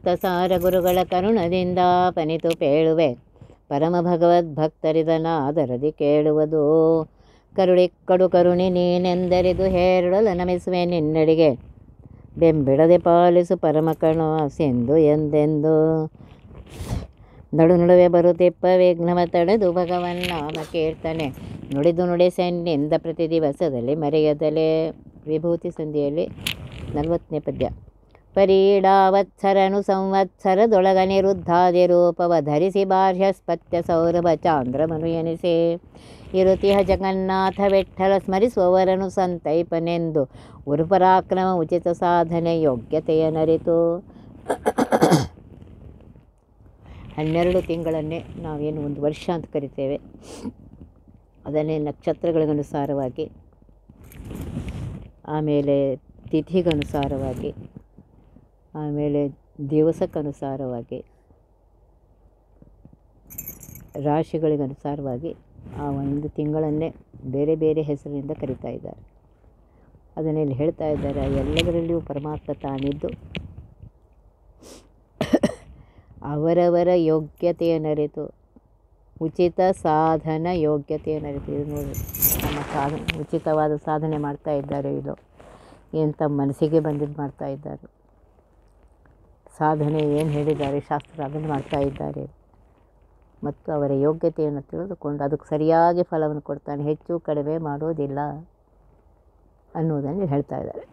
ಸಪ್ತಸಾರ ಗುರುಗಳ ಕರುಣದಿಂದ ಪನಿತು ಪೇಳುವೆ ಪರಮ ಭಗವದ್ಭಕ್ತರಿದನಾದರದಿ ಕೇಳುವುದು ಕರುಳಿ ಕಡು ಕರುಣಿ ನೀನೆಂದರಿದು ಹೇರಳಲ ನಮಿಸುವೆ ನಿನ್ನಡಿಗೆ ಬೆಂಬಿಡದೆ ಪಾಲಿಸು ಪರಮ ಕಣಾಸೆಂದು ಎಂದೆಂದು ನಡು ನಡುವೆ ಬರುತ್ತಿಪ್ಪ ವಿಘ್ನವ ತಡೆದು ಭಗವನ್ ನಾಮ ಕೀರ್ತನೆ ನುಡಿದು ನುಡಿಸೆನ್ನಿಂದ ಪ್ರತಿ ದಿವಸದಲ್ಲಿ ಮರೆಯದಲೇ ವಿಭೂತಿ ಸಂಧಿಯಲ್ಲಿ ನಲವತ್ತನೇ ಪದ್ಯ ಪರೀಡಾವತ್ಸರನು ಸಂವತ್ಸರದೊಳಗ ನಿರುದ್ಧಾದಿ ರೂಪವ ಧರಿಸಿ ಬಾಹ್ಯಸ್ಪತ್ಯ ಸೌರಭ ಚಾಂದ್ರಮನು ಎನಿಸೆ ಇರುತಿಹ ಜಗನ್ನಾಥ ವಿಠಲ ಸ್ಮರಿಸುವವರನು ಸಂತೈಪನೆಂದು ಉರುಪರಾಕ್ರಮ ಉಚಿತ ಸಾಧನೆ ಯೋಗ್ಯತೆಯ ನರಿತು ಹನ್ನೆರಡು ತಿಂಗಳನ್ನೇ ನಾವೇನು ಒಂದು ವರ್ಷ ಅಂತ ಕರಿತೇವೆ ಅದನ್ನೇ ನಕ್ಷತ್ರಗಳಿಗನುಸಾರವಾಗಿ ಆಮೇಲೆ ತಿಥಿಗನುಸಾರವಾಗಿ ಆಮೇಲೆ ದಿವಸಕ್ಕನುಸಾರವಾಗಿ ರಾಶಿಗಳಿಗನುಸಾರವಾಗಿ ಆ ಒಂದು ತಿಂಗಳನ್ನೇ ಬೇರೆ ಬೇರೆ ಹೆಸರಿನಿಂದ ಕರೀತಾ ಇದ್ದಾರೆ ಅದನ್ನೇ ಇಲ್ಲಿ ಹೇಳ್ತಾ ಇದ್ದಾರೆ ಎಲ್ಲದರಲ್ಲಿಯೂ ಪರಮಾತ್ಮ ತಾನಿದ್ದು ಅವರವರ ಯೋಗ್ಯತೆಯನ್ನರಿತು ಉಚಿತ ಸಾಧನ ಯೋಗ್ಯತೆಯನ್ನರಿತು ಇದು ನೋಡಿ ನಮ್ಮ ಸಾಧನೆ ಉಚಿತವಾದ ಸಾಧನೆ ಮಾಡ್ತಾ ಇದ್ದಾರೆ ಇದು ಏನು ತಮ್ಮ ಮನಸ್ಸಿಗೆ ಬಂದಿದ್ದು ಮಾಡ್ತಾ ಇದ್ದಾರೆ ಸಾಧನೆ ಏನು ಹೇಳಿದ್ದಾರೆ ಶಾಸ್ತ್ರ ಅದನ್ನು ಮಾಡ್ತಾ ಇದ್ದಾರೆ ಮತ್ತು ಅವರ ಯೋಗ್ಯತೆಯನ್ನು ತಿಳಿದುಕೊಂಡು ಅದಕ್ಕೆ ಸರಿಯಾಗಿ ಫಲವನ್ನು ಕೊಡ್ತಾನೆ ಹೆಚ್ಚು ಕಡಿಮೆ ಮಾಡೋದಿಲ್ಲ ಅನ್ನೋದನ್ನು ಹೇಳ್ತಾ ಇದ್ದಾರೆ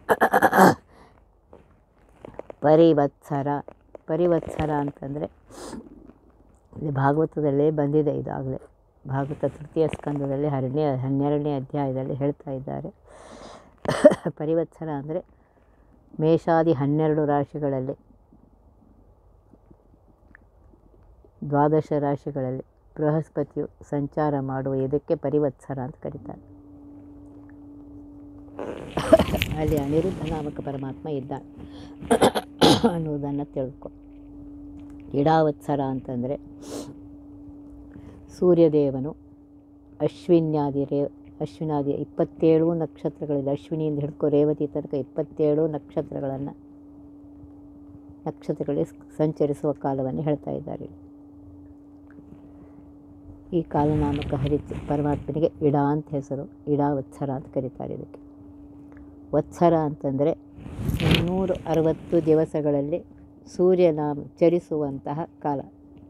ಪರಿವತ್ಸರ ಪರಿವತ್ಸರ ಅಂತಂದರೆ ಇಲ್ಲಿ ಭಾಗವತದಲ್ಲೇ ಬಂದಿದೆ ಇದಾಗಲೇ ಭಾಗವತ ತೃತೀಯ ಸ್ಕಂದದಲ್ಲಿ ಹರನೇ ಹನ್ನೆರಡನೇ ಅಧ್ಯಾಯದಲ್ಲಿ ಹೇಳ್ತಾ ಇದ್ದಾರೆ ಪರಿವತ್ಸರ ಅಂದರೆ ಮೇಷಾದಿ ಹನ್ನೆರಡು ರಾಶಿಗಳಲ್ಲಿ ದ್ವಾದಶ ರಾಶಿಗಳಲ್ಲಿ ಬೃಹಸ್ಪತಿಯು ಸಂಚಾರ ಮಾಡುವ ಇದಕ್ಕೆ ಪರಿವತ್ಸರ ಅಂತ ಕರೀತಾರೆ ಅಲ್ಲಿ ಅನಿರುದ್ಧ ನಾಮಕ ಪರಮಾತ್ಮ ಇದ್ದಾನೆ ಅನ್ನುವುದನ್ನು ತಿಳ್ಕೊ ಇಡಾವತ್ಸರ ಅಂತಂದರೆ ಸೂರ್ಯದೇವನು ಅಶ್ವಿನ್ಯಾದಿ ರೇ ಅಶ್ವಿನಾದಿ ಇಪ್ಪತ್ತೇಳು ನಕ್ಷತ್ರಗಳಲ್ಲಿ ಅಶ್ವಿನಿಯಿಂದ ಹಿಡ್ಕೊ ರೇವತಿ ತನಕ ಇಪ್ಪತ್ತೇಳು ನಕ್ಷತ್ರಗಳನ್ನು ನಕ್ಷತ್ರಗಳಿಗೆ ಸಂಚರಿಸುವ ಕಾಲವನ್ನು ಹೇಳ್ತಾ ಇದ್ದಾರೆ ಈ ಕಾಲನಾಮಕ ಹರಿ ಪರಮಾತ್ಮನಿಗೆ ಇಡ ಅಂತ ಹೆಸರು ಇಡಾವತ್ಸರ ಅಂತ ಕರೀತಾರೆ ಇದಕ್ಕೆ ವತ್ಸರ ಅಂತಂದರೆ ಮುನ್ನೂರು ಅರವತ್ತು ದಿವಸಗಳಲ್ಲಿ ಸೂರ್ಯನಾಮ ಚರಿಸುವಂತಹ ಕಾಲ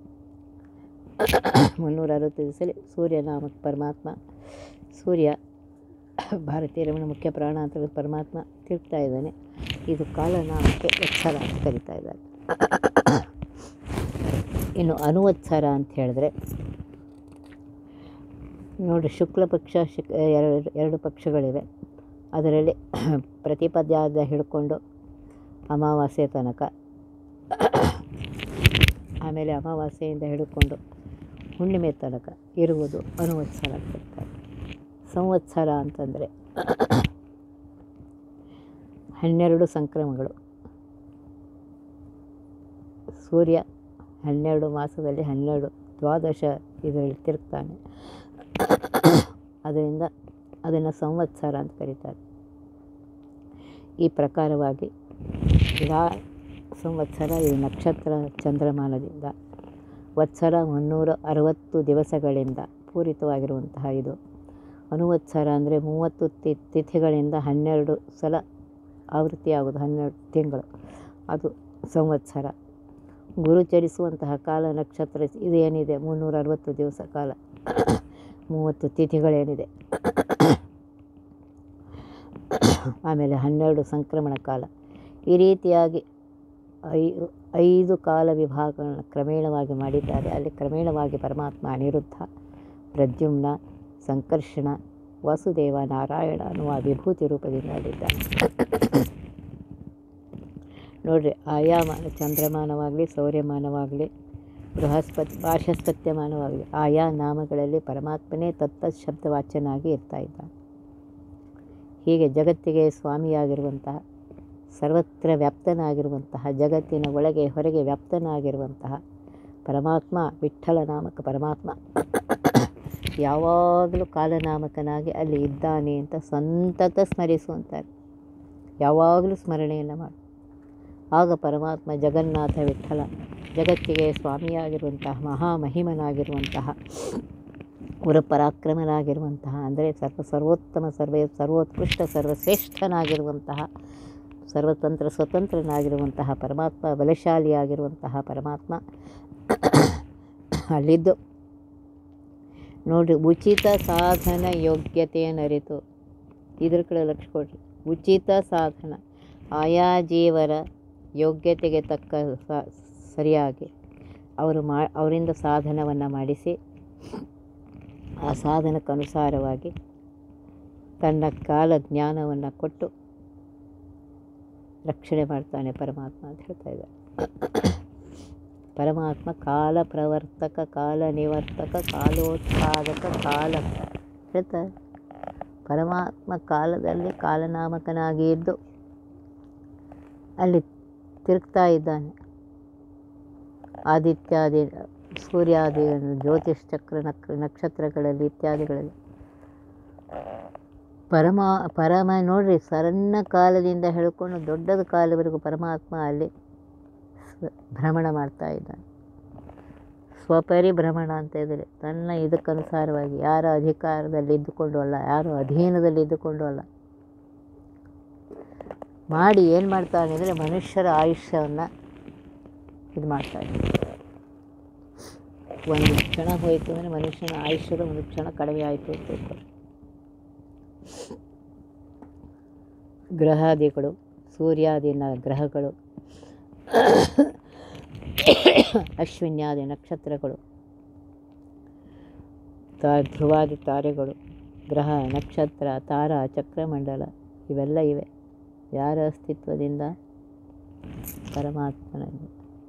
ಮುನ್ನೂರ ಅರವತ್ತು ದಿವಸದಲ್ಲಿ ಸೂರ್ಯನಾಮಕ ಪರಮಾತ್ಮ ಸೂರ್ಯ ಭಾರತೀಯ ರಮಣ ಮುಖ್ಯ ಪ್ರಾಣ ಅಂತ ಪರಮಾತ್ಮ ತಿರುಗ್ತಾ ಇದ್ದಾನೆ ಇದು ಕಾಲನಾಮಕ್ಕೆ ವತ್ಸರ ಅಂತ ಕರಿತಾ ಇದ್ದಾರೆ ಇನ್ನು ಅನುವತ್ಸರ ಅಂತ ಹೇಳಿದ್ರೆ ನೋಡಿ ಶುಕ್ಲ ಪಕ್ಷ ಶುಕ್ ಎರಡು ಎರಡು ಪಕ್ಷಗಳಿವೆ ಅದರಲ್ಲಿ ಪ್ರತಿಪದ್ಯಾದ ಹಿಡ್ಕೊಂಡು ಅಮಾವಾಸ್ಯೆ ತನಕ ಆಮೇಲೆ ಅಮಾವಾಸ್ಯೆಯಿಂದ ಹಿಡ್ಕೊಂಡು ಹುಣ್ಣಿಮೆ ತನಕ ಇರುವುದು ಅನುವತ್ಸರ ಅಂತ ಕರೀತಾರೆ ಸಂವತ್ಸರ ಅಂತಂದರೆ ಹನ್ನೆರಡು ಸಂಕ್ರಮಗಳು ಸೂರ್ಯ ಹನ್ನೆರಡು ಮಾಸದಲ್ಲಿ ಹನ್ನೆರಡು ದ್ವಾದಶ ಇದರಲ್ಲಿ ತಿರುಗ್ತಾನೆ ಅದರಿಂದ ಅದನ್ನು ಸಂವತ್ಸರ ಅಂತ ಕರೀತಾರೆ ಈ ಪ್ರಕಾರವಾಗಿ ಯಾ ಸಂವತ್ಸರ ಇದು ನಕ್ಷತ್ರ ಚಂದ್ರಮಾನದಿಂದ ವತ್ಸರ ಮುನ್ನೂರ ಅರವತ್ತು ದಿವಸಗಳಿಂದ ಪೂರಿತವಾಗಿರುವಂತಹ ಇದು ಅನುವತ್ಸರ ಅಂದರೆ ಮೂವತ್ತು ತಿ ತಿಥಿಗಳಿಂದ ಹನ್ನೆರಡು ಸಲ ಆವೃತ್ತಿಯಾಗೋದು ಹನ್ನೆರಡು ತಿಂಗಳು ಅದು ಸಂವತ್ಸರ ಗುರು ಚರಿಸುವಂತಹ ಕಾಲ ನಕ್ಷತ್ರ ಇದು ಏನಿದೆ ಮುನ್ನೂರ ಅರವತ್ತು ದಿವಸ ಕಾಲ ಮೂವತ್ತು ತಿಥಿಗಳೇನಿದೆ ಆಮೇಲೆ ಹನ್ನೆರಡು ಸಂಕ್ರಮಣ ಕಾಲ ಈ ರೀತಿಯಾಗಿ ಐ ಐದು ಕಾಲ ವಿಭಾಗಗಳನ್ನು ಕ್ರಮೇಣವಾಗಿ ಮಾಡಿದ್ದಾರೆ ಅಲ್ಲಿ ಕ್ರಮೇಣವಾಗಿ ಪರಮಾತ್ಮ ಅನಿರುದ್ಧ ಪ್ರದ್ಯುಮ್ನ ಸಂಕರ್ಷಣ ವಾಸುದೇವ ನಾರಾಯಣ ಅನ್ನುವ ವಿಭೂತಿ ರೂಪದಿಂದ ಅಲ್ಲಿದ್ದಾನೆ ನೋಡಿರಿ ಆಯಾಮಾನ ಚಂದ್ರಮಾನವಾಗಲಿ ಸೌರ್ಯಮಾನವಾಗಲಿ ಬೃಹಸ್ಪತಿ ಬಾಹ್ಯಸ್ಪತ್ಯಮಾನವಾಗಲಿ ಆಯಾ ನಾಮಗಳಲ್ಲಿ ಪರಮಾತ್ಮನೇ ತತ್ತ ಶಬ್ದವಾಚ್ಯನಾಗಿ ಇರ್ತಾ ಇದ್ದಾನೆ ಹೀಗೆ ಜಗತ್ತಿಗೆ ಸ್ವಾಮಿಯಾಗಿರುವಂತಹ ಸರ್ವತ್ರ ವ್ಯಾಪ್ತನಾಗಿರುವಂತಹ ಜಗತ್ತಿನ ಒಳಗೆ ಹೊರಗೆ ವ್ಯಾಪ್ತನಾಗಿರುವಂತಹ ಪರಮಾತ್ಮ ವಿಠ್ಠಲ ನಾಮಕ ಪರಮಾತ್ಮ ಯಾವಾಗಲೂ ಕಾಲನಾಮಕನಾಗಿ ಅಲ್ಲಿ ಇದ್ದಾನೆ ಅಂತ ಸಂತತ ಸ್ಮರಿಸುವಂತಾರೆ ಯಾವಾಗಲೂ ಸ್ಮರಣೆಯನ್ನು ಮಾಡಿ ಆಗ ಪರಮಾತ್ಮ ಜಗನ್ನಾಥ ವಿಠಲ ಜಗತ್ತಿಗೆ ಸ್ವಾಮಿಯಾಗಿರುವಂತಹ ಮಹಾಮಹಿಮನಾಗಿರುವಂತಹ ಪರಾಕ್ರಮನಾಗಿರುವಂತಹ ಅಂದರೆ ಸರ್ವ ಸರ್ವೋತ್ತಮ ಸರ್ವೇ ಸರ್ವೋತ್ಕೃಷ್ಟ ಸರ್ವಶ್ರೇಷ್ಠನಾಗಿರುವಂತಹ ಸರ್ವತಂತ್ರ ಸ್ವತಂತ್ರನಾಗಿರುವಂತಹ ಪರಮಾತ್ಮ ಬಲಶಾಲಿಯಾಗಿರುವಂತಹ ಪರಮಾತ್ಮ ಅಲ್ಲಿದ್ದು ನೋಡಿರಿ ಉಚಿತ ಸಾಧನ ಯೋಗ್ಯತೆಯನ್ನು ಅರಿತು ಇದ್ರ ಕಡೆ ಲಕ್ಷ್ಯ ಕೊಡ್ರಿ ಉಚಿತ ಸಾಧನ ಆಯಾ ಜೀವರ ಯೋಗ್ಯತೆಗೆ ತಕ್ಕ ಸ ಸರಿಯಾಗಿ ಅವರು ಮಾ ಅವರಿಂದ ಸಾಧನವನ್ನು ಮಾಡಿಸಿ ಆ ಸಾಧನಕ್ಕನುಸಾರವಾಗಿ ತನ್ನ ಕಾಲ ಜ್ಞಾನವನ್ನು ಕೊಟ್ಟು ರಕ್ಷಣೆ ಮಾಡ್ತಾನೆ ಪರಮಾತ್ಮ ಅಂತ ಹೇಳ್ತಾ ಇದ್ದಾರೆ ಪರಮಾತ್ಮ ಕಾಲ ಪ್ರವರ್ತಕ ಕಾಲ ನಿವರ್ತಕ ಕಾಲೋತ್ಪಾದಕ ಕಾಲ ಹೇಳ್ತಾರೆ ಪರಮಾತ್ಮ ಕಾಲದಲ್ಲಿ ಕಾಲನಾಮಕನಾಗಿ ಇದ್ದು ಅಲ್ಲಿ ತಿರುಗ್ತಾ ಇದ್ದಾನೆ ಆದಿತ್ಯಾದಿ ಸೂರ್ಯಾದಿ ಜ್ಯೋತಿಷ್ ಚಕ್ರ ನಕ್ ನಕ್ಷತ್ರಗಳಲ್ಲಿ ಇತ್ಯಾದಿಗಳಲ್ಲಿ ಪರಮ ಪರಮ ನೋಡ್ರಿ ಸಣ್ಣ ಕಾಲದಿಂದ ಹೇಳ್ಕೊಂಡು ದೊಡ್ಡದ ಕಾಲವರೆಗೂ ಪರಮಾತ್ಮ ಅಲ್ಲಿ ಸ- ಭ್ರಮಣ ಮಾಡ್ತಾ ಇದ್ದಾನೆ ಸ್ವಪರಿಭ್ರಮಣ ಅಂತ ಇದ್ದಾರೆ ತನ್ನ ಇದಕ್ಕನುಸಾರವಾಗಿ ಯಾರ ಅಧಿಕಾರದಲ್ಲಿ ಇದ್ದುಕೊಂಡು ಅಲ್ಲ ಯಾರ ಅಧೀನದಲ್ಲಿ ಇದ್ದುಕೊಂಡು ಅಲ್ಲ ಮಾಡಿ ಏನು ಮಾಡ್ತಾನೆ ಅಂದರೆ ಮನುಷ್ಯರ ಆಯುಷ್ಯವನ್ನು ಇದು ಮಾಡ್ತಾನೆ ಒಂದು ಕ್ಷಣ ಹೋಯಿತು ಅಂದರೆ ಮನುಷ್ಯನ ಆಯುಷ್ಯದ ಒಂದು ಕ್ಷಣ ಕಡಿಮೆ ಆಯಿತು ಅಂತ ತಿಳ್ಕೊಳ್ಳಿ ಗ್ರಹಾದಿಗಳು ಸೂರ್ಯಾದಿ ನ ಗ್ರಹಗಳು ಅಶ್ವಿನ್ಯಾದಿ ನಕ್ಷತ್ರಗಳು ತಾ ಧ್ರುವಾದಿ ತಾರೆಗಳು ಗ್ರಹ ನಕ್ಷತ್ರ ತಾರ ಚಕ್ರಮಂಡಲ ಇವೆಲ್ಲ ಇವೆ ಯಾರ ಅಸ್ತಿತ್ವದಿಂದ ಪರಮಾತ್ಮನಲ್ಲಿ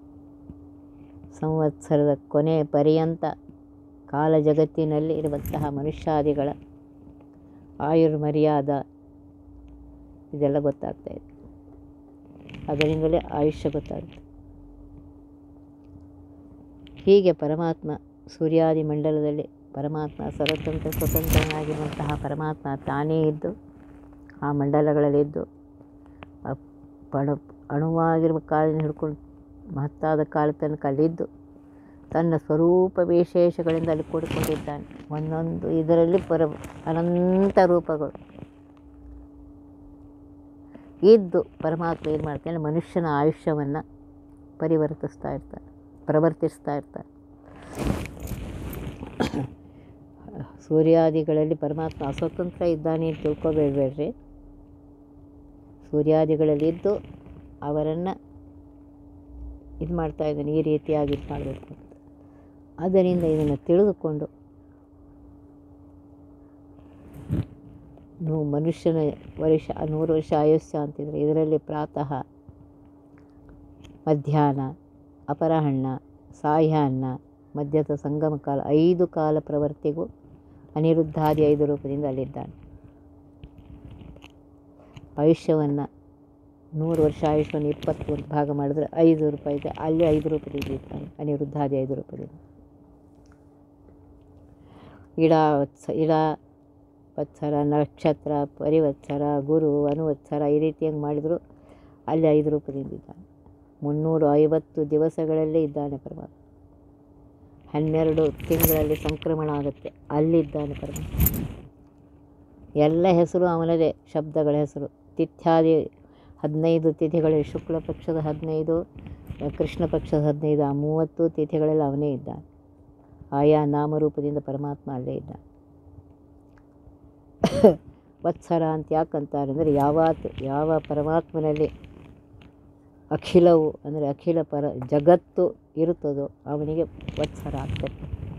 ಸಂವತ್ಸರದ ಕೊನೆ ಪರ್ಯಂತ ಕಾಲ ಜಗತ್ತಿನಲ್ಲಿ ಇರುವಂತಹ ಮನುಷ್ಯಾದಿಗಳ ಆಯುರ್ಮರ್ಯಾದ ಇದೆಲ್ಲ ಗೊತ್ತಾಗ್ತಾ ಇದೆ ಅದರಿಂದಲೇ ಆಯುಷ್ಯ ಗೊತ್ತಾಗುತ್ತೆ ಹೀಗೆ ಪರಮಾತ್ಮ ಸೂರ್ಯಾದಿ ಮಂಡಲದಲ್ಲಿ ಪರಮಾತ್ಮ ಸ್ವತಂತ್ರ ಸ್ವತಂತ್ರನಾಗಿರುವಂತಹ ಪರಮಾತ್ಮ ತಾನೇ ಇದ್ದು ಆ ಮಂಡಲಗಳಲ್ಲಿದ್ದು ಆ ಪಣ ಅಣುವಾಗಿರುವ ಕಾಲಿನ ಹಿಡ್ಕೊಂಡು ಮಹತ್ತಾದ ಕಾಲ ತನಕ ಅಲ್ಲಿದ್ದು ತನ್ನ ಸ್ವರೂಪ ವಿಶೇಷಗಳಿಂದ ಅಲ್ಲಿ ಕೂಡಿಕೊಂಡಿದ್ದಾನೆ ಒಂದೊಂದು ಇದರಲ್ಲಿ ಪರ ಅನಂತ ರೂಪಗಳು ಇದ್ದು ಪರಮಾತ್ಮ ಏನು ಮಾಡ್ತಾನೆ ಮನುಷ್ಯನ ಆಯುಷ್ಯವನ್ನು ಪರಿವರ್ತಿಸ್ತಾ ಇರ್ತಾನೆ ಪ್ರವರ್ತಿಸ್ತಾ ಇರ್ತಾನೆ ಸೂರ್ಯಾದಿಗಳಲ್ಲಿ ಪರಮಾತ್ಮ ಅಸ್ವತಂತ್ರ ಇದ್ದಾನೆ ಅಂತ ತಿಳ್ಕೊಬೇಡ್ಬೇಡ್ರಿ ಸೂರ್ಯಾದಿಗಳಲ್ಲಿ ಇದ್ದು ಅವರನ್ನು ಇದು ಮಾಡ್ತಾ ಇದ್ದಾನೆ ಈ ರೀತಿಯಾಗಿ ಇದು ಮಾಡಬೇಕು ಅಂತ ಆದ್ದರಿಂದ ಇದನ್ನು ತಿಳಿದುಕೊಂಡು ನೀವು ಮನುಷ್ಯನ ವರ್ಷ ನೂರು ವರ್ಷ ಆಯುಷ್ಯ ಅಂತಿದ್ರೆ ಇದರಲ್ಲಿ ಪ್ರಾತಃ ಮಧ್ಯಾಹ್ನ ಅಪರಾಹ್ನ ಸಾಯಾಹ್ನ ಮಧ್ಯದ ಸಂಗಮ ಕಾಲ ಐದು ಕಾಲ ಪ್ರವರ್ತಿಗೂ ಅನಿರುದ್ಧಾದಿ ಐದು ರೂಪದಿಂದ ಅಲ್ಲಿದ್ದಾನೆ ಆಯುಷ್ಯವನ್ನು ನೂರು ವರ್ಷ ಆಯುಷ್ಯವನ್ನು ಇಪ್ಪತ್ತು ಭಾಗ ಮಾಡಿದ್ರೆ ಐದು ರೂಪಾಯಿ ಇದೆ ಅಲ್ಲಿ ಐದು ರೂಪದಿಂದ ಇದ್ದಾನೆ ಅನಿರುದ್ಧಾದಿ ಐದು ರೂಪದಿಂದ ಇಡ ವತ್ಸ ಇಡ ವತ್ಸರ ನಕ್ಷತ್ರ ಪರಿವತ್ಸರ ಗುರು ಅನುವತ್ಸರ ಈ ರೀತಿಯಾಗಿ ಮಾಡಿದ್ರು ಅಲ್ಲಿ ಐದು ರೂಪದಿಂದ ಇದ್ದಾನೆ ಮುನ್ನೂರು ಐವತ್ತು ದಿವಸಗಳಲ್ಲೇ ಇದ್ದಾನೆ ಪರಮಾತ್ಮ ಹನ್ನೆರಡು ತಿಂಗಳಲ್ಲಿ ಸಂಕ್ರಮಣ ಆಗುತ್ತೆ ಅಲ್ಲಿದ್ದಾನೆ ಪರಮಾತ್ಮ ಎಲ್ಲ ಹೆಸರು ಅವನದೇ ಶಬ್ದಗಳ ಹೆಸರು ತಿಥ್ಯಾದಿ ಹದಿನೈದು ತಿಥಿಗಳಲ್ಲಿ ಶುಕ್ಲ ಪಕ್ಷದ ಹದಿನೈದು ಕೃಷ್ಣ ಪಕ್ಷದ ಹದಿನೈದು ಆ ಮೂವತ್ತು ತಿಥಿಗಳಲ್ಲಿ ಅವನೇ ಇದ್ದಾನೆ ಆಯಾ ನಾಮರೂಪದಿಂದ ಪರಮಾತ್ಮ ಅಲ್ಲೇ ಇದ್ದಾನೆ ವತ್ಸರ ಅಂತ ಯಾಕಂತಾರೆ ಅಂದರೆ ಯಾವಾತ ಯಾವ ಪರಮಾತ್ಮನಲ್ಲಿ ಅಖಿಲವು ಅಂದರೆ ಅಖಿಲ ಪರ ಜಗತ್ತು ಇರುತ್ತದೋ ಅವನಿಗೆ ವತ್ಸರ ಆಗ್ತದೆ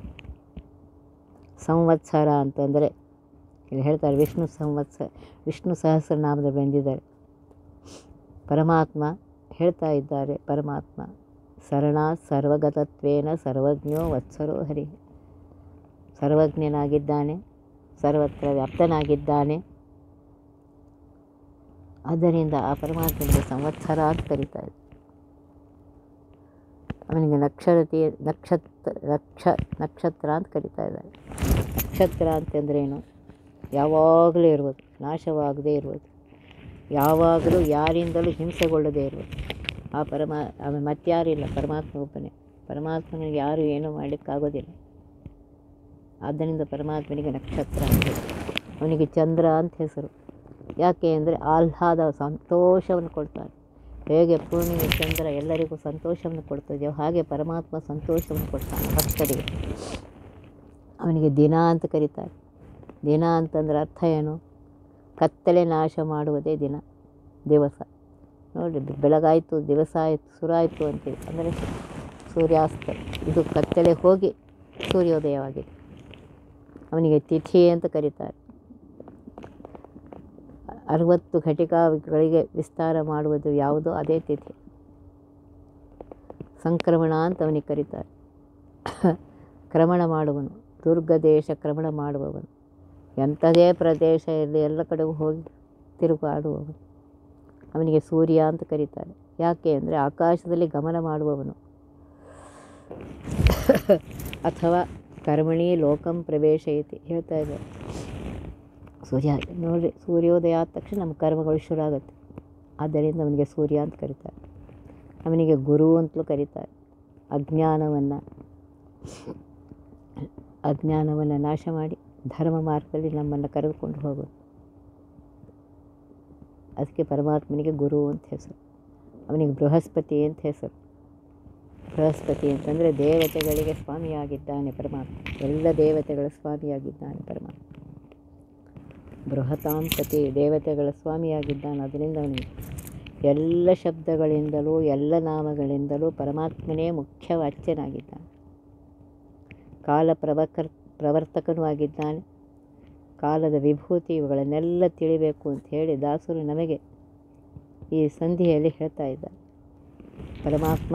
ಸಂವತ್ಸರ ಅಂತಂದರೆ ಇಲ್ಲಿ ಹೇಳ್ತಾರೆ ವಿಷ್ಣು ಸಂವತ್ಸರ ವಿಷ್ಣು ಸಹಸ್ರನಾಮದಲ್ಲಿ ಬಂದಿದ್ದಾರೆ ಪರಮಾತ್ಮ ಹೇಳ್ತಾ ಇದ್ದಾರೆ ಪರಮಾತ್ಮ ಸರಣ ಸರ್ವಗತತ್ವೇನ ಸರ್ವಜ್ಞೋ ವತ್ಸರೋ ಹರಿ ಸರ್ವಜ್ಞನಾಗಿದ್ದಾನೆ ಸರ್ವತ್ರ ವ್ಯಾಪ್ತನಾಗಿದ್ದಾನೆ ಆದ್ದರಿಂದ ಆ ಪರಮಾತ್ಮನಿಗೆ ಸಂವತ್ಸರ ಅಂತ ಕರೀತಾರೆ ಅವನಿಗೆ ನಕ್ಷರತಿ ನಕ್ಷತ್ರ ನಕ್ಷ ನಕ್ಷತ್ರ ಅಂತ ಕರೀತಾ ಇದ್ದಾರೆ ನಕ್ಷತ್ರ ಅಂತಂದ್ರೇನು ಯಾವಾಗಲೂ ಇರ್ಬೋದು ನಾಶವಾಗದೇ ಇರ್ಬೋದು ಯಾವಾಗಲೂ ಯಾರಿಂದಲೂ ಹಿಂಸೆಗೊಳ್ಳದೇ ಇರ್ಬೋದು ಆ ಪರಮಾ ಅವನು ಮತ್ತಾರೂ ಇಲ್ಲ ಪರಮಾತ್ಮ ಒಬ್ಬನೇ ಪರಮಾತ್ಮನಿಗೆ ಯಾರು ಏನೂ ಮಾಡಲಿಕ್ಕಾಗೋದಿಲ್ಲ ಆದ್ದರಿಂದ ಪರಮಾತ್ಮನಿಗೆ ನಕ್ಷತ್ರ ಅಂತ ಹೆಸರು. ಅವನಿಗೆ ಚಂದ್ರ ಅಂತ ಹೆಸರು ಯಾಕೆ ಅಂದರೆ ಆಹ್ಲಾದ ಸಂತೋಷವನ್ನು ಕೊಡ್ತಾನೆ ಹೇಗೆ ಪೂರ್ಣಿಮೆ ಚಂದ್ರ ಎಲ್ಲರಿಗೂ ಸಂತೋಷವನ್ನು ಕೊಡ್ತದೆಯೋ ಹಾಗೆ ಪರಮಾತ್ಮ ಸಂತೋಷವನ್ನು ಕೊಡ್ತಾನೆ ಭಕ್ತರಿಗೆ ಅವನಿಗೆ ದಿನ ಅಂತ ಕರೀತಾರೆ ದಿನ ಅಂತಂದ್ರೆ ಅರ್ಥ ಏನು ಕತ್ತಲೆ ನಾಶ ಮಾಡುವುದೇ ದಿನ ದಿವಸ ನೋಡಿ ಬೆಳಗಾಯಿತು ದಿವಸ ಆಯಿತು ಸುರಾಯಿತು ಅಂತೇಳಿ ಅಂದರೆ ಸೂರ್ಯಾಸ್ತ ಇದು ಕತ್ತಲೆ ಹೋಗಿ ಸೂರ್ಯೋದಯವಾಗಿದೆ ಅವನಿಗೆ ತಿಥಿ ಅಂತ ಕರೀತಾರೆ ಅರವತ್ತು ಘಟಿಕಾಗಳಿಗೆ ವಿಸ್ತಾರ ಮಾಡುವುದು ಯಾವುದೋ ಅದೇ ತಿಥಿ ಸಂಕ್ರಮಣ ಅಂತ ಅವನಿಗೆ ಕರೀತಾರೆ ಕ್ರಮಣ ಮಾಡುವನು ದುರ್ಗ ದೇಶ ಕ್ರಮಣ ಮಾಡುವವನು ಎಂಥದೇ ಪ್ರದೇಶ ಇರಲಿ ಎಲ್ಲ ಕಡೆಗೂ ಹೋಗಿ ತಿರುಗಾಡುವವನು ಅವನಿಗೆ ಸೂರ್ಯ ಅಂತ ಕರೀತಾರೆ ಯಾಕೆ ಅಂದರೆ ಆಕಾಶದಲ್ಲಿ ಗಮನ ಮಾಡುವವನು ಅಥವಾ ಕರ್ಮಣಿ ಲೋಕಂ ಪ್ರವೇಶಯತಿ ಹೇಳ್ತಾ ಇದ್ದಾರೆ ಸೂರ್ಯ ನೋಡಿ ಸೂರ್ಯೋದಯ ಆದ ತಕ್ಷಣ ನಮ್ಮ ಕರ್ಮಗಳು ಶುರು ಆಗುತ್ತೆ ಆದ್ದರಿಂದ ಅವನಿಗೆ ಸೂರ್ಯ ಅಂತ ಕರೀತಾರೆ ಅವನಿಗೆ ಗುರು ಅಂತಲೂ ಕರೀತಾರೆ ಅಜ್ಞಾನವನ್ನು ಅಜ್ಞಾನವನ್ನು ನಾಶ ಮಾಡಿ ಧರ್ಮ ಮಾರ್ಗದಲ್ಲಿ ನಮ್ಮನ್ನು ಕರೆದುಕೊಂಡು ಹೋಗೋದು ಅದಕ್ಕೆ ಪರಮಾತ್ಮನಿಗೆ ಗುರು ಅಂತ ಹೆಸರು ಅವನಿಗೆ ಬೃಹಸ್ಪತಿ ಅಂತ ಹೆಸರು ಬೃಹಸ್ಪತಿ ಅಂತಂದರೆ ದೇವತೆಗಳಿಗೆ ಸ್ವಾಮಿಯಾಗಿದ್ದಾನೆ ಪರಮಾತ್ಮ ಎಲ್ಲ ದೇವತೆಗಳ ಸ್ವಾಮಿಯಾಗಿದ್ದಾನೆ ಪರಮಾತ್ಮ ಬೃಹತಾಂಪತಿ ದೇವತೆಗಳ ಸ್ವಾಮಿಯಾಗಿದ್ದಾನೆ ಅದರಿಂದ ಅವನಿಗೆ ಎಲ್ಲ ಶಬ್ದಗಳಿಂದಲೂ ಎಲ್ಲ ನಾಮಗಳಿಂದಲೂ ಪರಮಾತ್ಮನೇ ಮುಖ್ಯ ವಾಚ್ಯನಾಗಿದ್ದಾನೆ ಕಾಲ ಪ್ರವಕರ್ ಪ್ರವರ್ತಕನೂ ಆಗಿದ್ದಾನೆ ಕಾಲದ ವಿಭೂತಿ ಇವುಗಳನ್ನೆಲ್ಲ ತಿಳಿಬೇಕು ಅಂತ ಹೇಳಿ ದಾಸರು ನಮಗೆ ಈ ಸಂಧಿಯಲ್ಲಿ ಹೇಳ್ತಾ ಇದ್ದಾರೆ ಪರಮಾತ್ಮ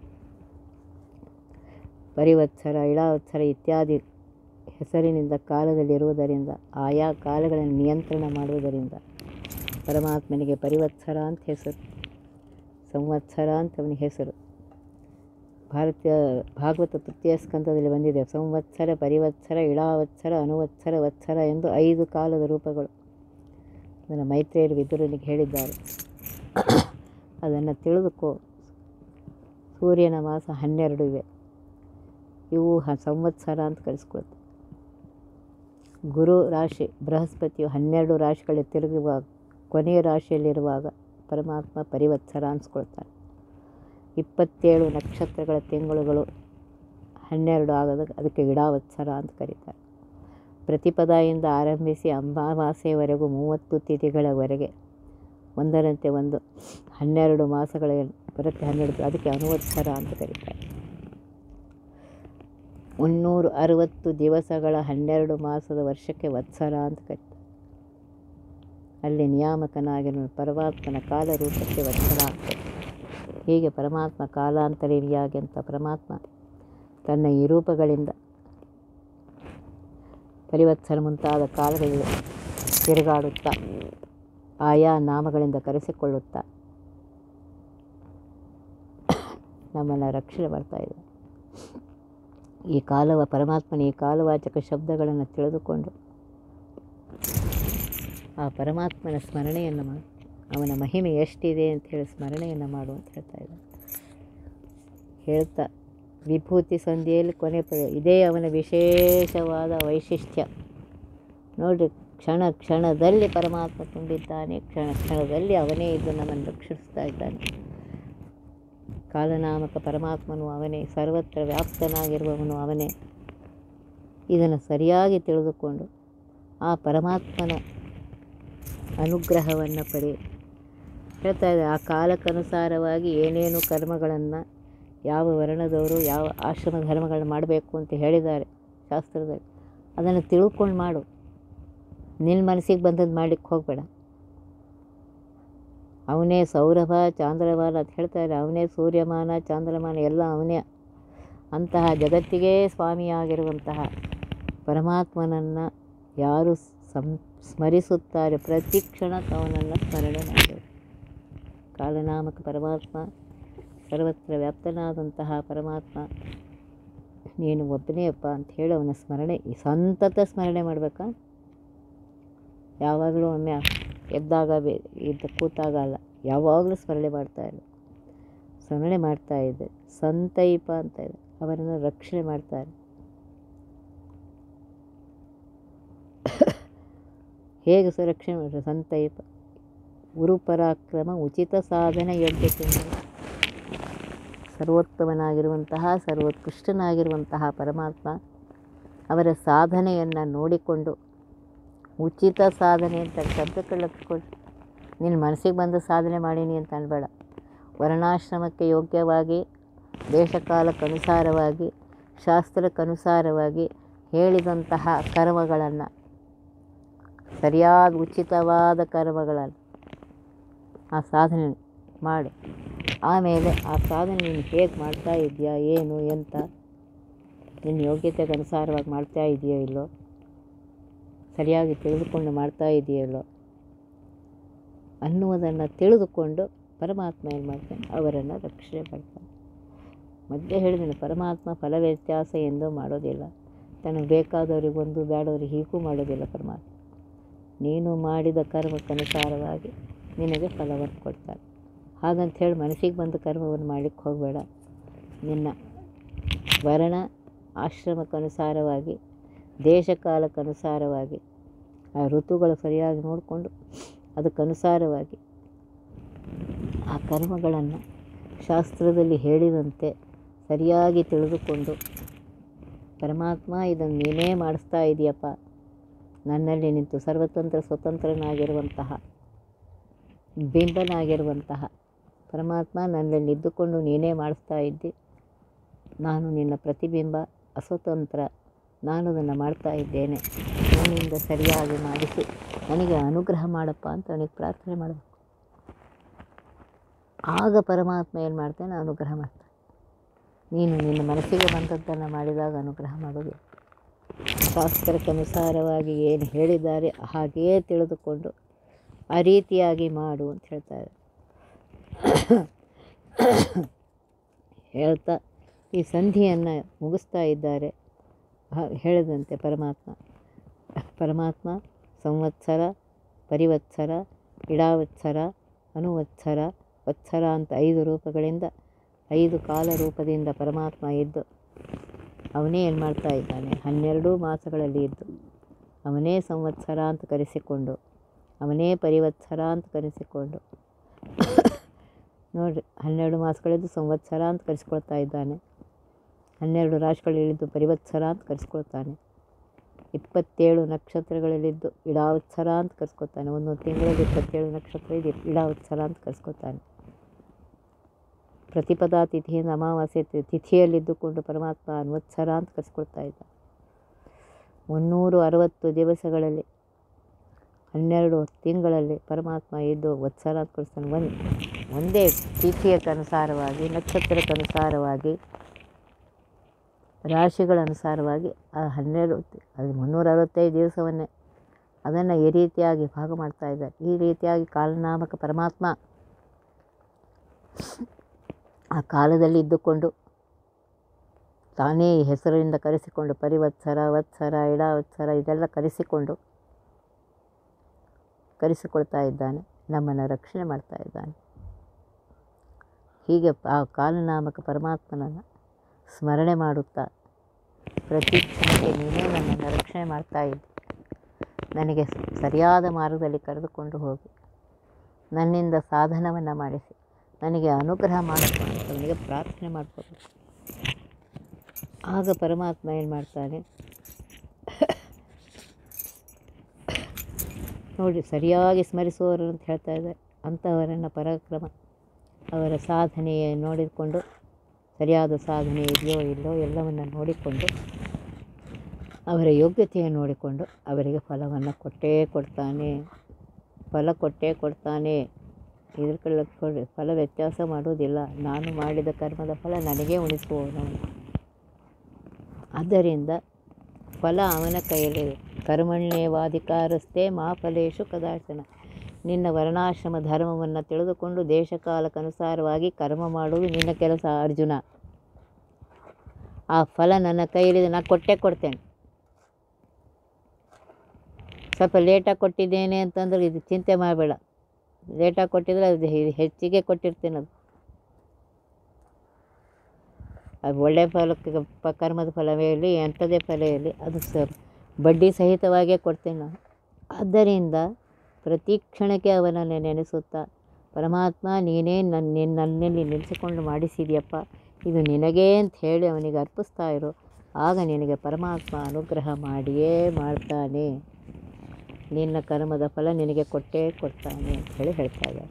ಪರಿವತ್ಸರ ಇಳಾವತ್ಸರ ಇತ್ಯಾದಿ ಹೆಸರಿನಿಂದ ಕಾಲದಲ್ಲಿರುವುದರಿಂದ ಆಯಾ ಕಾಲಗಳನ್ನು ನಿಯಂತ್ರಣ ಮಾಡುವುದರಿಂದ ಪರಮಾತ್ಮನಿಗೆ ಪರಿವತ್ಸರ ಅಂತ ಹೆಸರು ಸಂವತ್ಸರ ಅಂತ ಅವನಿಗೆ ಹೆಸರು ಭಾರತೀಯ ಭಾಗವತ ತೃತೀಯ ಸ್ಕಂದದಲ್ಲಿ ಬಂದಿದೆ ಸಂವತ್ಸರ ಪರಿವತ್ಸರ ಇಳಾವತ್ಸರ ಅನುವತ್ಸರ ವತ್ಸರ ಎಂದು ಐದು ಕಾಲದ ರೂಪಗಳು ಅದನ್ನು ಮೈತ್ರೇಯರು ವಿದುರನಿಗೆ ಹೇಳಿದ್ದಾರೆ ಅದನ್ನು ತಿಳಿದುಕೋ ಸೂರ್ಯನ ಮಾಸ ಹನ್ನೆರಡು ಇವೆ ಇವು ಹ ಸಂವತ್ಸರ ಅಂತ ಕರೆಸ್ಕೊಳ್ತಾರೆ ಗುರು ರಾಶಿ ಬೃಹಸ್ಪತಿಯು ಹನ್ನೆರಡು ರಾಶಿಗಳಿಗೆ ತಿರುಗುವಾಗ ಕೊನೆಯ ರಾಶಿಯಲ್ಲಿರುವಾಗ ಪರಮಾತ್ಮ ಪರಿವತ್ಸರ ಅನ್ಸ್ಕೊಳ್ತಾನೆ ಇಪ್ಪತ್ತೇಳು ನಕ್ಷತ್ರಗಳ ತಿಂಗಳುಗಳು ಹನ್ನೆರಡು ಆಗದ ಅದಕ್ಕೆ ಗಿಡಾವತ್ಸರ ಅಂತ ಕರೀತಾರೆ ಪ್ರತಿಪದಾಯಿಂದ ಆರಂಭಿಸಿ ಅಮಾವಾಸ್ಯೆಯವರೆಗೂ ಮೂವತ್ತು ತಿಥಿಗಳವರೆಗೆ ಒಂದರಂತೆ ಒಂದು ಹನ್ನೆರಡು ಮಾಸಗಳ ಬರುತ್ತೆ ಹನ್ನೆರಡು ಅದಕ್ಕೆ ಅನುವತ್ಸರ ಅಂತ ಕರೀತಾರೆ ಮುನ್ನೂರು ಅರವತ್ತು ದಿವಸಗಳ ಹನ್ನೆರಡು ಮಾಸದ ವರ್ಷಕ್ಕೆ ವತ್ಸರ ಅಂತ ಕರೀತಾರೆ ಅಲ್ಲಿ ನಿಯಾಮಕನಾಗಿರುವ ಪರಮಾತ್ಮನ ಕಾಲರೂಪಕ್ಕೆ ವತ್ಸರ ಆಗ್ತದೆ ಹೀಗೆ ಪರಮಾತ್ಮ ಕಾಲಾಂತರಿಯಾಗಿ ಅಂತ ಪರಮಾತ್ಮ ತನ್ನ ಈ ರೂಪಗಳಿಂದ ಪರಿವತ್ಸರ ಮುಂತಾದ ಕಾಲಗಳಿಗೆ ತಿರುಗಾಡುತ್ತಾ ಆಯಾ ನಾಮಗಳಿಂದ ಕರೆಸಿಕೊಳ್ಳುತ್ತಾ ನಮ್ಮನ್ನು ರಕ್ಷಣೆ ಮಾಡ್ತಾ ಇದೆ ಈ ಕಾಲವ ಪರಮಾತ್ಮನ ಈ ಕಾಲವಾಚಕ ಶಬ್ದಗಳನ್ನು ತಿಳಿದುಕೊಂಡು ಆ ಪರಮಾತ್ಮನ ಸ್ಮರಣೆಯನ್ನು ಮಾಡು ಅವನ ಮಹಿಮೆ ಎಷ್ಟಿದೆ ಅಂತ ಹೇಳಿ ಸ್ಮರಣೆಯನ್ನು ಮಾಡು ಅಂತ ಹೇಳ್ತಾ ಇದ್ದ ಹೇಳ್ತಾ ವಿಭೂತಿ ಸಂಧಿಯಲ್ಲಿ ಕೊನೆ ಪದ ಇದೇ ಅವನ ವಿಶೇಷವಾದ ವೈಶಿಷ್ಟ್ಯ ನೋಡಿರಿ ಕ್ಷಣ ಕ್ಷಣದಲ್ಲಿ ಪರಮಾತ್ಮ ತುಂಬಿದ್ದಾನೆ ಕ್ಷಣ ಕ್ಷಣದಲ್ಲಿ ಅವನೇ ಇದ್ದು ನಮ್ಮನ್ನು ರಕ್ಷಿಸ್ತಾ ಇದ್ದಾನೆ ಕಾಲನಾಮಕ ಪರಮಾತ್ಮನು ಅವನೇ ಸರ್ವತ್ರ ವ್ಯಾಪ್ತನಾಗಿರುವವನು ಅವನೇ ಇದನ್ನು ಸರಿಯಾಗಿ ತಿಳಿದುಕೊಂಡು ಆ ಪರಮಾತ್ಮನ ಅನುಗ್ರಹವನ್ನು ಪಡೆ ಹೇಳ್ತಾ ಇದೆ ಆ ಕಾಲಕ್ಕನುಸಾರವಾಗಿ ಏನೇನು ಕರ್ಮಗಳನ್ನು ಯಾವ ವರ್ಣದವರು ಯಾವ ಆಶ್ರಮ ಧರ್ಮಗಳನ್ನ ಮಾಡಬೇಕು ಅಂತ ಹೇಳಿದ್ದಾರೆ ಶಾಸ್ತ್ರದಲ್ಲಿ ಅದನ್ನು ತಿಳ್ಕೊಂಡು ಮಾಡು ನಿನ್ನ ಮನಸ್ಸಿಗೆ ಬಂದದ್ದು ಮಾಡಲಿಕ್ಕೆ ಹೋಗಬೇಡ ಅವನೇ ಸೌರಭ ಚಾಂದ್ರಮಾನ ಅಂತ ಹೇಳ್ತಾರೆ ಅವನೇ ಸೂರ್ಯಮಾನ ಚಾಂದ್ರಮಾನ ಎಲ್ಲ ಅವನೇ ಅಂತಹ ಜಗತ್ತಿಗೆ ಸ್ವಾಮಿಯಾಗಿರುವಂತಹ ಪರಮಾತ್ಮನನ್ನು ಯಾರು ಸಂ ಸ್ಮರಿಸುತ್ತಾರೆ ಪ್ರತಿ ಕ್ಷಣ ಅವನನ್ನು ಸ್ಮರಣೆ ಮಾಡಬೇಕು ಕಾಲನಾಮಕ ಪರಮಾತ್ಮ ಸರ್ವತ್ರ ವ್ಯಾಪ್ತನಾದಂತಹ ಪರಮಾತ್ಮ ನೀನು ಒಬ್ಬನೇ ಅಪ್ಪ ಅಂತ ಹೇಳಿ ಅವನ ಸ್ಮರಣೆ ಸಂತತ ಸ್ಮರಣೆ ಮಾಡಬೇಕಾ ಯಾವಾಗಲೂ ಒಮ್ಮೆ ಎದ್ದಾಗ ಬೇ ಇದ್ದ ಕೂತಾಗ ಅಲ್ಲ ಯಾವಾಗಲೂ ಸ್ಮರಣೆ ಮಾಡ್ತಾ ಇರು ಸ್ಮರಣೆ ಮಾಡ್ತಾ ಇದೆ ಸಂತೈಪ ಅಂತ ಇದೆ ಅವರನ್ನು ರಕ್ಷಣೆ ಮಾಡ್ತಾರೆ ಹೇಗೆ ಸುರಕ್ಷಣೆ ಮಾಡ್ತಾರೆ ಸಂತೈಪ ಗುರುಪರಾಕ್ರಮ ಉಚಿತ ಸಾಧನ ಯೋಗ್ಯತೆ ಸರ್ವೋತ್ತಮನಾಗಿರುವಂತಹ ಸರ್ವೋತ್ಕೃಷ್ಟನಾಗಿರುವಂತಹ ಪರಮಾತ್ಮ ಅವರ ಸಾಧನೆಯನ್ನು ನೋಡಿಕೊಂಡು ಉಚಿತ ಸಾಧನೆ ಅಂತ ಶಬ್ದಕ್ಕೆ ಲಕ್ಷಿಕೊಂಡು ನಿನ್ನ ಮನಸ್ಸಿಗೆ ಬಂದು ಸಾಧನೆ ಮಾಡೀನಿ ಅಂತ ಅನ್ಬೇಡ ವರ್ಣಾಶ್ರಮಕ್ಕೆ ಯೋಗ್ಯವಾಗಿ ದೇಶಕಾಲಕ್ಕನುಸಾರವಾಗಿ ಶಾಸ್ತ್ರಕ್ಕನುಸಾರವಾಗಿ ಹೇಳಿದಂತಹ ಕರ್ಮಗಳನ್ನು ಸರಿಯಾದ ಉಚಿತವಾದ ಕರ್ಮಗಳನ್ನು ಆ ಸಾಧನೆ ಮಾಡು ಆಮೇಲೆ ಆ ಸಾಧನೆ ನೀನು ಹೇಗೆ ಮಾಡ್ತಾ ಇದೆಯಾ ಏನು ಎಂತ ನಿನ್ನ ಯೋಗ್ಯತೆಗೆ ಅನುಸಾರವಾಗಿ ಮಾಡ್ತಾ ಇದೆಯೋ ಇಲ್ಲೋ ಸರಿಯಾಗಿ ತಿಳಿದುಕೊಂಡು ಮಾಡ್ತಾ ಇದೆಯೋ ಇಲ್ಲೋ ಅನ್ನುವುದನ್ನು ತಿಳಿದುಕೊಂಡು ಪರಮಾತ್ಮ ಏನು ಮಾಡ್ತಾನೆ ಅವರನ್ನು ರಕ್ಷಣೆ ಮಾಡ್ತಾನೆ ಮೊದಲೇ ಹೇಳಿದ್ದೀನಿ ಪರಮಾತ್ಮ ಫಲ ವ್ಯತ್ಯಾಸ ಎಂದೂ ಮಾಡೋದಿಲ್ಲ ತನಗೆ ಬೇಕಾದವರಿಗೊಂದು ಬೇಡವರಿಗೆ ಹೀಗೂ ಮಾಡೋದಿಲ್ಲ ಪರಮಾತ್ಮ ನೀನು ಮಾಡಿದ ಕರ್ಮಕ್ಕನುಸಾರವಾಗಿ ನಿನಗೆ ಫಲವನ್ನು ಕೊಡ್ತಾನೆ ಹಾಗಂತ ಹೇಳಿ ಮನಸ್ಸಿಗೆ ಬಂದ ಕರ್ಮವನ್ನು ಮಾಡಲಿಕ್ಕೆ ಹೋಗಬೇಡ ನಿನ್ನ ವರ್ಣ ಆಶ್ರಮಕ್ಕನುಸಾರವಾಗಿ ದೇಶಕಾಲಕ್ಕನುಸಾರವಾಗಿ ಆ ಋತುಗಳು ಸರಿಯಾಗಿ ನೋಡಿಕೊಂಡು ಅದಕ್ಕನುಸಾರವಾಗಿ ಆ ಕರ್ಮಗಳನ್ನು ಶಾಸ್ತ್ರದಲ್ಲಿ ಹೇಳಿದಂತೆ ಸರಿಯಾಗಿ ತಿಳಿದುಕೊಂಡು ಪರಮಾತ್ಮ ಇದನ್ನು ನೀನೇ ಮಾಡಿಸ್ತಾ ಇದೆಯಪ್ಪ ನನ್ನಲ್ಲಿ ನಿಂತು ಸರ್ವತಂತ್ರ ಸ್ವತಂತ್ರನಾಗಿರುವಂತಹ ಬಿಂಬನಾಗಿರುವಂತಹ ಪರಮಾತ್ಮ ನನ್ನಲ್ಲಿ ಇದ್ದುಕೊಂಡು ನೀನೇ ಮಾಡಿಸ್ತಾ ಇದ್ದಿ ನಾನು ನಿನ್ನ ಪ್ರತಿಬಿಂಬ ಅಸ್ವತಂತ್ರ ನಾನು ಅದನ್ನು ಮಾಡ್ತಾ ಇದ್ದೇನೆ ನನ್ನಿಂದ ಸರಿಯಾಗಿ ಮಾಡಿಸಿ ನನಗೆ ಅನುಗ್ರಹ ಮಾಡಪ್ಪ ಅಂತ ಅವನಿಗೆ ಪ್ರಾರ್ಥನೆ ಮಾಡಬೇಕು ಆಗ ಪರಮಾತ್ಮ ಏನು ಮಾಡ್ತಾನೆ ಅನುಗ್ರಹ ಮಾಡ್ತಾನೆ ನೀನು ನಿನ್ನ ಮನಸ್ಸಿಗೆ ಬಂದದ್ದನ್ನು ಮಾಡಿದಾಗ ಅನುಗ್ರಹ ಮಾಡೋದು ಶಾಸ್ತ್ರಕ್ಕನುಸಾರವಾಗಿ ಏನು ಹೇಳಿದ್ದಾರೆ ಹಾಗೆಯೇ ತಿಳಿದುಕೊಂಡು ಆ ರೀತಿಯಾಗಿ ಮಾಡು ಅಂತ ಹೇಳ್ತಾರೆ ಹೇಳ್ತಾ ಈ ಸಂಧಿಯನ್ನು ಮುಗಿಸ್ತಾ ಇದ್ದಾರೆ ಹ- ಹೇಳಿದಂತೆ ಪರಮಾತ್ಮ ಪರಮಾತ್ಮ ಸಂವತ್ಸರ ಪರಿವತ್ಸರ ಇಡಾವತ್ಸರ ಅನುವತ್ಸರ ವತ್ಸರ ಅಂತ ಐದು ರೂಪಗಳಿಂದ ಐದು ಕಾಲ ರೂಪದಿಂದ ಪರಮಾತ್ಮ ಇದ್ದು ಅವನೇ ಏನು ಮಾಡ್ತಾ ಇದ್ದಾನೆ ಹನ್ನೆರಡು ಮಾಸಗಳಲ್ಲಿ ಇದ್ದು ಅವನೇ ಸಂವತ್ಸರ ಅಂತ ಕರೆಸಿಕೊಂಡು ಅವನೇ ಪರಿವತ್ಸರ ಅಂತ ಕರೆಸಿಕೊಂಡು ನೋಡಿರಿ ಹನ್ನೆರಡು ಮಾಸಗಳಿದ್ದು ಸಂವತ್ಸರ ಅಂತ ಕರೆಸ್ಕೊಳ್ತಾ ಇದ್ದಾನೆ ಹನ್ನೆರಡು ರಾಶಿಗಳಲ್ಲಿದ್ದು ಪರಿವತ್ಸರ ಅಂತ ಕರೆಸ್ಕೊಳ್ತಾನೆ ಇಪ್ಪತ್ತೇಳು ನಕ್ಷತ್ರಗಳಲ್ಲಿದ್ದು ಇಡಾವತ್ಸರ ಅಂತ ಕರೆಸ್ಕೊತಾನೆ ಒಂದೊಂದು ತಿಂಗಳಲ್ಲಿ ಇಪ್ಪತ್ತೇಳು ನಕ್ಷತ್ರ ಇದೆ ಇಡಾವತ್ಸರ ಅಂತ ಕರೆಸ್ಕೊತಾನೆ ಪ್ರತಿಪದಾ ತಿಥಿಯಿಂದ ಅಮಾವಾಸ್ಯೆ ತಿ- ತಿಥಿಯಲ್ಲಿದ್ದುಕೊಂಡು ಪರಮಾತ್ಮ ಅನ್ವತ್ಸರ ಅಂತ ಕರೆಸ್ಕೊಳ್ತಾ ಇದ್ದ ಮುನ್ನೂರು ಅರವತ್ತು ದಿವಸಗಳಲ್ಲಿ ಹನ್ನೆರಡು ತಿಂಗಳಲ್ಲಿ ಪರಮಾತ್ಮ ಇದ್ದು ವತ್ಸರ ಅಂತ ಕರೆಸ್ತಾನೆ ಒಂದು ಒಂದೇ ತಿಥಿಯಕ್ಕನುಸಾರವಾಗಿ ನಕ್ಷತ್ರಕ್ಕನುಸಾರವಾಗಿ ರಾಶಿಗಳನುಸಾರವಾಗಿ ಆ ಹನ್ನೆರಡು ಅದು ಮುನ್ನೂರ ಅರವತ್ತೈದು ದಿವಸವನ್ನೇ ಅದನ್ನು ಈ ರೀತಿಯಾಗಿ ಭಾಗ ಮಾಡ್ತಾ ಇದ್ದಾರೆ ಈ ರೀತಿಯಾಗಿ ಕಾಲನಾಮಕ ಪರಮಾತ್ಮ ಆ ಕಾಲದಲ್ಲಿ ಇದ್ದುಕೊಂಡು ತಾನೇ ಈ ಹೆಸರಿನಿಂದ ಕರೆಸಿಕೊಂಡು ಪರಿವತ್ಸರ ವತ್ಸರ ಇಡಾವತ್ಸರ ಇದೆಲ್ಲ ಕರೆಸಿಕೊಂಡು ಕರೆಸಿಕೊಳ್ತಾ ಇದ್ದಾನೆ ನಮ್ಮನ್ನು ರಕ್ಷಣೆ ಮಾಡ್ತಾ ಇದ್ದಾನೆ ಹೀಗೆ ಆ ಕಾಲನಾಮಕ ಪರಮಾತ್ಮನನ್ನು ಸ್ಮರಣೆ ಮಾಡುತ್ತಾ ಪ್ರತಿ ಕ್ಷಣಕ್ಕೆ ನೀನೇ ನನ್ನನ್ನು ರಕ್ಷಣೆ ಮಾಡ್ತಾ ಇದ್ದೆ ನನಗೆ ಸರಿಯಾದ ಮಾರ್ಗದಲ್ಲಿ ಕರೆದುಕೊಂಡು ಹೋಗಿ ನನ್ನಿಂದ ಸಾಧನವನ್ನು ಮಾಡಿಸಿ ನನಗೆ ಅನುಗ್ರಹ ಮಾಡಬೇಕು ಅಂತ ಅವನಿಗೆ ಪ್ರಾರ್ಥನೆ ಮಾಡ್ಕೋಬೇಕು ಆಗ ಪರಮಾತ್ಮ ಏನು ಮಾಡ್ತಾನೆ ನೋಡಿ ಸರಿಯಾಗಿ ಸ್ಮರಿಸುವವರು ಅಂತ ಹೇಳ್ತಾ ಇದ್ದಾರೆ ಅಂಥವರನ್ನು ಪರಾಕ್ರಮ ಅವರ ಸಾಧನೆಯ ನೋಡಿಕೊಂಡು ಸರಿಯಾದ ಸಾಧನೆ ಇದೆಯೋ ಇಲ್ಲೋ ಎಲ್ಲವನ್ನು ನೋಡಿಕೊಂಡು ಅವರ ಯೋಗ್ಯತೆಯನ್ನು ನೋಡಿಕೊಂಡು ಅವರಿಗೆ ಫಲವನ್ನು ಕೊಟ್ಟೇ ಕೊಡ್ತಾನೆ ಫಲ ಕೊಟ್ಟೇ ಕೊಡ್ತಾನೆ ಇದ್ರ ಕಡೆ ಕೊಡಿ ಫಲ ವ್ಯತ್ಯಾಸ ಮಾಡೋದಿಲ್ಲ ನಾನು ಮಾಡಿದ ಕರ್ಮದ ಫಲ ನನಗೇ ಉಣಿಸುವವನು ಆದ್ದರಿಂದ ಫಲ ಅವನ ಕೈಯಲ್ಲಿದೆ ಕರ್ಮಣ್ಯೇವಾಧಿಕಾರಸ್ಥೆ ಮಾ ಫಲೇಶು ಕದಾಚನ ನಿನ್ನ ವರ್ಣಾಶ್ರಮ ಧರ್ಮವನ್ನು ತಿಳಿದುಕೊಂಡು ದೇಶಕಾಲಕ್ಕನುಸಾರವಾಗಿ ಕರ್ಮ ಮಾಡುವುದು ನಿನ್ನ ಕೆಲಸ ಅರ್ಜುನ ಆ ಫಲ ನನ್ನ ಕೈಯಲ್ಲಿದೆ ನಾನು ಕೊಟ್ಟೇ ಕೊಡ್ತೇನೆ ಸ್ವಲ್ಪ ಲೇಟಾಗಿ ಕೊಟ್ಟಿದ್ದೇನೆ ಅಂತಂದ್ರೆ ಇದು ಚಿಂತೆ ಮಾಡಬೇಡ ಲೇಟಾಗಿ ಕೊಟ್ಟಿದ್ರೆ ಅದು ಹೆ- ಹೆಚ್ಚಿಗೆ ಕೊಟ್ಟಿರ್ತೀನಿ ಅದು ಅದು ಒಳ್ಳೆಯ ಫಲಕ್ಕೆ ಪ- ಕರ್ಮದ ಫಲವೇ ಇರಲಿ ಎಂಥದೇ ಫಲ ಇರಲಿ ಅದು ಸ ಬಡ್ಡಿ ಸಹಿತವಾಗೇ ಕೊಡ್ತೇನೆ ನಾನು ಆದ್ದರಿಂದ ಪ್ರತಿ ಕ್ಷಣಕ್ಕೆ ಅವನನ್ನು ನೆನೆಸುತ್ತಾ ಪರಮಾತ್ಮ ನೀನೇ ನನ್ನ ನನ್ನಲ್ಲಿ ನಿಲ್ಲಿಸಿಕೊಂಡು ಮಾಡಿಸಿದ್ಯಪ್ಪ ಇದು ನಿನಗೇ ಅಂತ ಹೇಳಿ ಅವನಿಗೆ ಅರ್ಪಿಸ್ತಾ ಇರು ಆಗ ನಿನಗೆ ಪರಮಾತ್ಮ ಅನುಗ್ರಹ ಮಾಡಿಯೇ ಮಾಡ್ತಾನೆ ನಿನ್ನ ಕರ್ಮದ ಫಲ ನಿನಗೆ ಕೊಟ್ಟೇ ಕೊಡ್ತಾನೆ ಅಂತ ಹೇಳಿ ಹೇಳ್ತಾ ಇದ್ದಾರೆ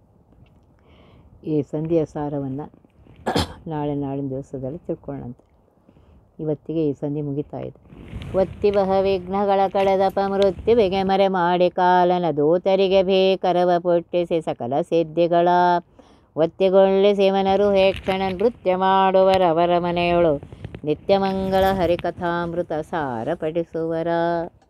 ಈ ಸಂಧಿಯ ಸಾರವನ್ನು ನಾಳೆ ನಾಳಿನ ದಿವಸದಲ್ಲಿ ತಿಳ್ಕೊಳ್ಳೋಣಂತೆ ಇವತ್ತಿಗೆ ಈ ಸಂಧಿ ಮುಗಿತಾ ಇದೆ ಒತ್ತಿ ಬಹ ವಿಘ್ನಗಳ ಕಳೆದಪ ಮೃತ್ಯುವಿಗೆ ಮರೆ ಮಾಡಿ ಕಾಲನ ದೂತರಿಗೆ ಭೀಕರವ ಪುಟ್ಟಿಸಿ ಸಕಲ ಸಿದ್ಧಿಗಳ ಒತ್ತಿಗೊಳ್ಳಿಸಿ ಮನರು ಹೇಕ್ಷಣ ನೃತ್ಯ ಮಾಡುವರವರ ಮನೆಯೊಳು ನಿತ್ಯಮಂಗಳ ಹರಿಕಥಾಮೃತ ಸಾರ ಪಠಿಸುವರ